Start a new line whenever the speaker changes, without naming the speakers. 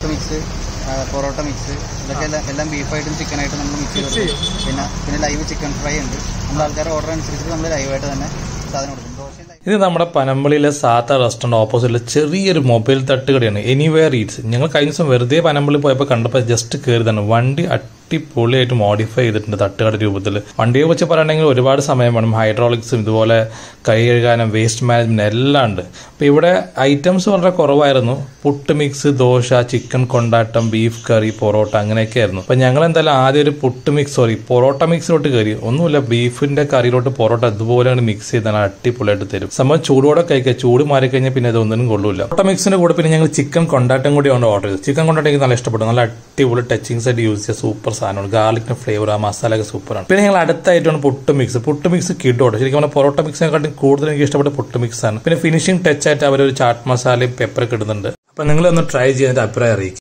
puttu mix parotta mix ഇതൊക്കെ എല്ലാം എല്ലാം ബീഫായിട്ടും ചിക്കനായിട്ടും നമ്മൾ മിക്സ് ചെയ്ത് കൊടുക്കും പിന്നെ പിന്നെ ലൈവ് ചിക്കൻ ഫ്രൈ ഉണ്ട് നമ്മൾ ആൾക്കാരുടെ ഓർഡർ അനുസരിച്ച് നമ്മൾ ലൈവായിട്ട് തന്നെ സാധനം കൊടുക്കും ദോശയും live-
ഇത് നമ്മുടെ പനമ്പള്ളിയിലെ സാത്ത റെസ്റ്റോറൻറ്റ് ഓപ്പോസിറ്റിലെ ചെറിയൊരു മൊബൈൽ തട്ടുകടയാണ് എനിവെയർ ഈറ്റ്സ് ഞങ്ങൾ കഴിഞ്ഞ ദിവസം വെറുതെ പനമ്പള്ളി പോയപ്പോൾ കണ്ടപ്പോൾ ജസ്റ്റ് കയറിയതാണ് വണ്ടി അടിപൊളിയായിട്ട് മോഡിഫൈ ചെയ്തിട്ടുണ്ട് തട്ടുകട രൂപത്തിൽ വണ്ടിയെ വെച്ച് പറയുകയാണെങ്കിൽ ഒരുപാട് സമയം വേണം ഹൈഡ്രോളിക്സും ഇതുപോലെ കൈ കഴുകാനും വേസ്റ്റ് മാനേജ്മെന്റ് എല്ലാം ഉണ്ട് അപ്പോൾ ഇവിടെ ഐറ്റംസ് വളരെ കുറവായിരുന്നു പുട്ട് മിക്സ് ദോശ ചിക്കൻ കൊണ്ടാട്ടം ബീഫ് കറി പൊറോട്ട അങ്ങനെയൊക്കെ ആയിരുന്നു അപ്പോൾ ഞങ്ങൾ എന്തായാലും ആദ്യം ഒരു പുട്ട് മിക്സ് സോറി പൊറോട്ട മിക്സിലോട്ട് കയറി ഒന്നുമില്ല ബീഫിന്റെ കറിയിലോട്ട് പൊറോട്ട ഇതുപോലെ മിക്സ് ചെയ്താണ് അടിപൊളിയായിട്ട് തരും സംഭവം ചൂടോടെ കഴിക്കുക ചൂട് മാറി കഴിഞ്ഞാൽ പിന്നെ ഇതൊന്നും കൊള്ളൂല പൊറോട്ട മിക്സിന്റെ കൂടെ പിന്നെ ഞങ്ങൾ ചിക്കൻ കൊണ്ടാട്ടം കൂടിയാണ് ഓർഡർ ചെയ്തത് ചിക്കൻ കൊണ്ടാട്ടം എനിക്ക് നല്ല ഇഷ്ടപ്പെട്ടു നല്ല അടിപൊളി ടച്ചിങ്സ് ആയിട്ട് യൂസ് ചെയ്ത സൂപ്പർ സാധനമാണ് ഗാർലിക്കിന്റെ ഫ്ലേവർ ആ മസാല ഒക്കെ സൂപ്പറാണ് പിന്നെ ഞങ്ങൾ അടുത്തായിട്ടാണ് പുട്ട് മിക്സ് പുട്ട് മിക്സ് കിട്ടോട്ടെ ശരിക്കും പറഞ്ഞാൽ പൊറോട്ട മിക്സിനെക്കാട്ടും കൂടുതൽ എനിക്ക് ഇഷ്ടപ്പെട്ട പുട്ട് മിക്സ് ആണ് പിന്നെ ഫിനിഷിംഗ് ടച്ച് ആയിട്ട് അവർ ഒരു ചാട്ട് മസാലയും പെപ്പറൊക്കെ ഇടുന്നുണ്ട് അപ്പൊ നിങ്ങൾ ഒന്ന് ട്രൈ ചെയ്തിട്ട് അഭിപ്രായം അറിയിക്കും